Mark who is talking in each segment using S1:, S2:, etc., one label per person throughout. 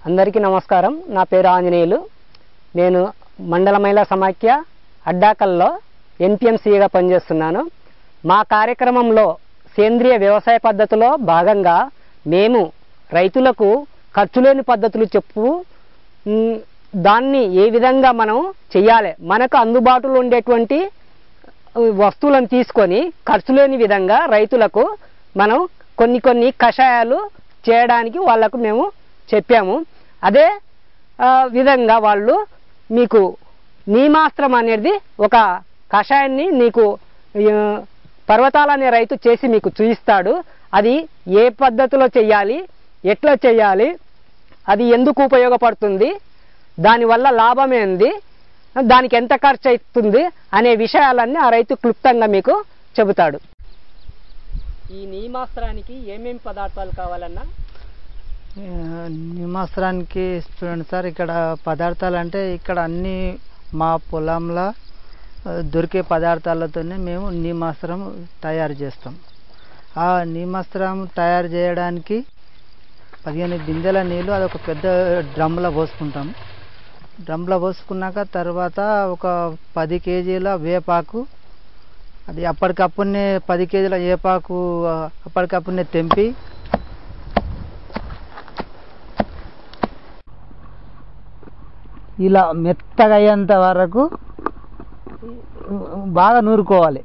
S1: అందరికీ నమస్కారం నా పేరు ఆంజనేయులు నేను మండల మహిళా సమాఖ్య అడ్డాకల్లో ఎన్పిఎంసీగా పనిచేస్తున్నాను మా కార్యక్రమంలో సేంద్రియ వ్యవసాయ పద్ధతిలో భాగంగా మేము రైతులకు ఖర్చు లేని పద్ధతులు చెప్పు మ్, దాన్ని ఏ విధంగా మనం చెయ్యాలి మనకు అందుబాటులో ఉండేటువంటి వస్తువులను తీసుకొని ఖర్చు లేని విధంగా రైతులకు మనం కొన్ని కొన్ని కషాయాలు చేయడానికి వాళ్ళకు మేము చెప్పాము అదే ఆ, విధంగా వాళ్ళు మీకు నీమాస్త్రం అనేది ఒక కషాయాన్ని నీకు ఆ, పర్వతాల అనే రైతు చేసి మీకు చూపిస్తాడు అది ఏ పద్ధతిలో చెయ్యాలి ఎట్లా చెయ్యాలి అది ఎందుకు ఉపయోగపడుతుంది దానివల్ల లాభం ఏంది దానికి ఎంత ఖర్చు అవుతుంది అనే విషయాలన్నీ ఆ రైతు క్లుప్తంగా మీకు చెబుతాడు ఈ నీమాస్త్రానికి ఏమేమి పదార్థాలు కావాలన్నా
S2: ఆ, నిమాస్త్రానికి చూడండి సార్ ఇక్కడ పదార్థాలు అంటే ఇక్కడ అన్ని మా పొలంలో ఆ, దొరికే పదార్థాలతోనే మేము నీమాస్త్రం తయారు చేస్తాం ఆ నీమాస్త్రం తయారు చేయడానికి పదిహేను బిందెల నీళ్ళు అది ఒక పెద్ద డ్రమ్లో పోసుకుంటాం డ్రమ్లో పోసుకున్నాక తర్వాత ఒక పది కేజీల వేపాకు అది అప్పటికప్పుడే పది కేజీల వేపాకు ఆ, అప్పటికప్పుడే తెంపి ఇలా మెత్తగా అయ్యేంత వరకు బాగా నూరుకోవాలి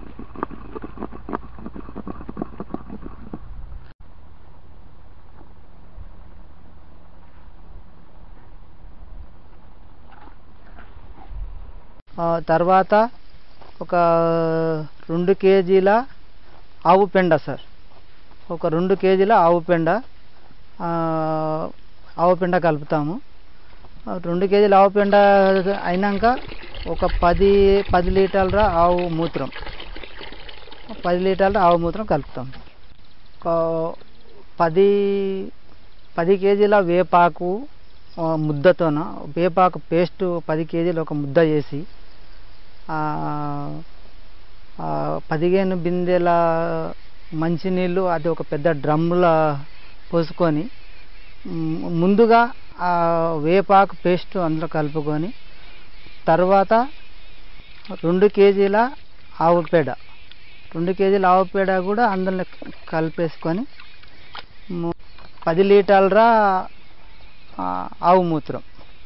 S2: ఆ తర్వాత ఒక రెండు కేజీల ఆవు పెండ సార్ ఒక రెండు కేజీల ఆవు పెండ ఆ, ఆవు పెండ కలుపుతాము ఆ, రెండు కేజీల ఆవు పెండ అయినాక ఒక పది పది లీటర్ల ఆవు మూత్రం పది లీటర్ల ఆవు మూత్రం కలుపుతాం ఒక పది పది కేజీల వేపాకు ఆ, ముద్దతోన వేపాకు పేస్ట్ పది కేజీలు ఒక ముద్ద చేసి ఆ, ఆ, పదిహేను బిందెల మంచినీళ్ళు అది ఒక పెద్ద డ్రమ్ములో పోసుకొని మ్, ముందుగా ఆ వేపాకు పేస్ట్ అందులో కలుపుకొని తర్వాత రెండు కేజీల ఆవు పేడ రెండు కేజీల ఆవు పేడ కూడా అందులో కలిపేసుకొని ము- పది లీటర్ల ఆ, ఆవు మూత్రం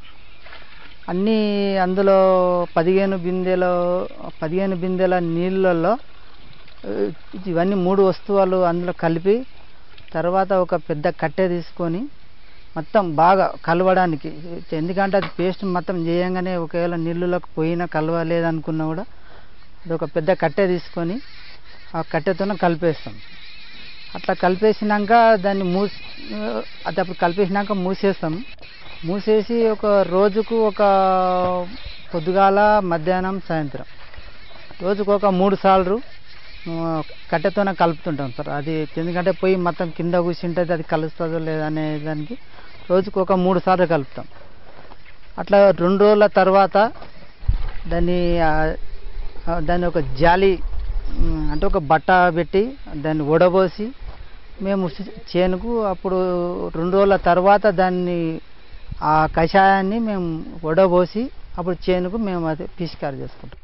S2: అన్నీ అందులో పదిహేను బిందెలో పదిహేను బిందెల నీళ్ళల్లో ఆ, ఇవన్నీ మూడు వస్తువులు అందులో కలిపి తర్వాత ఒక పెద్ద కట్టె తీసుకొని మొత్తం బాగా కలవడానికి ఎందుకంటే అది పేస్ట్ మొత్తం చేయంగానే ఒకవేళ నీళ్ళలోకి పోయినా కలవలేదనుకున్నా కూడా అది ఒక పెద్ద కట్టె తీసుకొని ఆ కట్టెతోనే కలిపేస్తాం అట్లా కలిపేసినాక దాన్ని మూసి అది అప్పుడు కలిపేసినాక మూసేస్తాం మూసేసి ఒక రోజుకు ఒక పొద్దుగాల మధ్యాహ్నం సాయంత్రం రోజుకు ఒక మూడు సార్లు ఆ, కట్టెతోనే కలుపుతుంటాం సార్ అది ఎందుకంటే పోయి మొత్తం కింద కూర్చుంటే అది కలుస్తుందో లేదా అనే దానికి రోజుకు ఒక మూడు సార్లు కలుపుతాం అట్లా రెండు రోజుల తర్వాత దాన్ని ఆ, ఆ, దాన్ని ఒక జాలి ఉమ్, అంటే ఒక బట్ట పెట్టి దాన్ని ఉడబోసి మేము చే- చేనుకు అప్పుడు రెండు రోజుల తర్వాత దాన్ని ఆ కషాయాన్ని మేము వడబోసి అప్పుడు చేనుకు మేము అది పిచికారి చేసుకుంటాం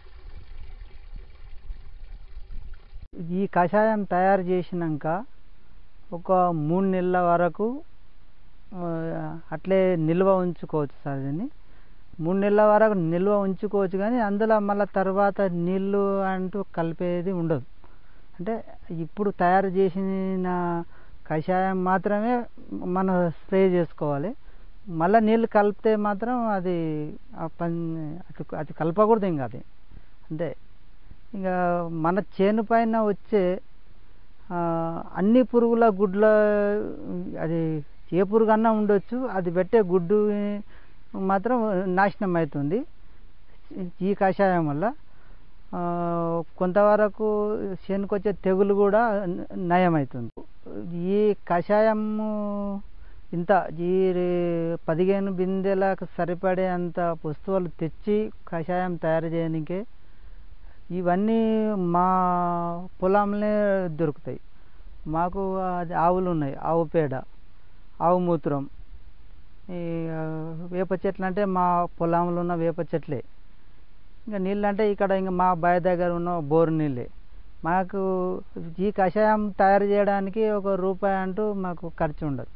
S2: ఈ కషాయం తయారు చేసినాక ఒక మూడు నెలల వరకు ఆ, అట్లే నిల్వ ఉంచుకోవచ్చు సార్ దీన్ని మూడు నెలల వరకు నిల్వ ఉంచుకోవచ్చు కానీ అందులో మళ్ళీ తర్వాత నీళ్ళు అంటూ కలిపేది ఉండదు అంటే ఇప్పుడు తయారు చేసిన కషాయం మాత్రమే మనం స్ప్రే చేసుకోవాలి మళ్ళీ నీళ్ళు కలిపితే మాత్రం అది ఆ పని అది అది కలపకూడదు ఇంకా అది అంటే ఇంకా మన చేను పైన వచ్చే ఆ, అన్ని పురుగుల గుడ్ల అది ఏ పురుగు అన్నా ఉండొచ్చు అది పెట్టే గుడ్డు మాత్రం నాశనం అవుతుంది ఈ కషాయం వల్ల ఆ, కొంతవరకు చేనుకు వచ్చే తెగులు కూడా న- నయమవుతుంది ఈ కషాయము ఇంత ఈ పదిహేను బిందెలకు సరిపడే అంత వస్తువులు తెచ్చి కషాయం తయారు చేయడానికే ఇవన్నీ మా పొలంలో దొరుకుతాయి మాకు అది ఆవులు ఉన్నాయి ఆవు పేడ ఆవు మూత్రం ఈ ఆ, వేప చెట్లు అంటే మా పొలంలో ఉన్న వేప చెట్లే ఇంకా నీళ్ళు అంటే ఇక్కడ ఇంకా మా బావి దగ్గర ఉన్న బోరు నీళ్ళే మాకు ఈ కషాయం తయారు చేయడానికి ఒక రూపాయి అంటూ మాకు ఖర్చు ఉండదు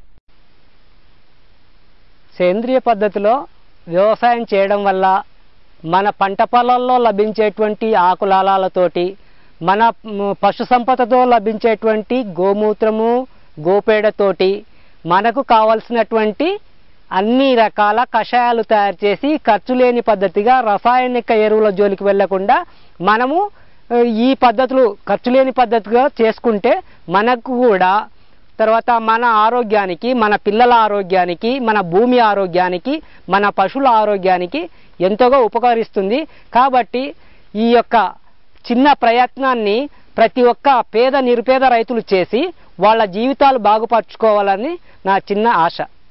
S1: సేంద్రియ పద్ధతిలో వ్యవసాయం చేయడం వల్ల మన పంట పొలాల్లో లభించేటువంటి ఆకులాలతోటి మన మ్, పశు సంపదతో లభించేటువంటి గోమూత్రము గోపేడతోటి మనకు కావలసినటువంటి అన్ని రకాల కషాయాలు తయారు చేసి ఖర్చు లేని పద్ధతిగా రసాయనిక ఎరువుల జోలికి వెళ్లకుండా మనము ఆ, ఈ పద్ధతులు ఖర్చు లేని పద్ధతిగా చేసుకుంటే మనకు కూడా తర్వాత మన ఆరోగ్యానికి మన పిల్లల ఆరోగ్యానికి మన భూమి ఆరోగ్యానికి మన పశువుల ఆరోగ్యానికి ఎంతగా ఉపకరిస్తుంది కాబట్టి ఈ యొక్క చిన్న ప్రయత్నాన్ని ప్రతి ఒక్క పేద నిరుపేద రైతులు చేసి వాళ్ళ జీవితాలు బాగుపరచుకోవాలని నా చిన్న ఆశ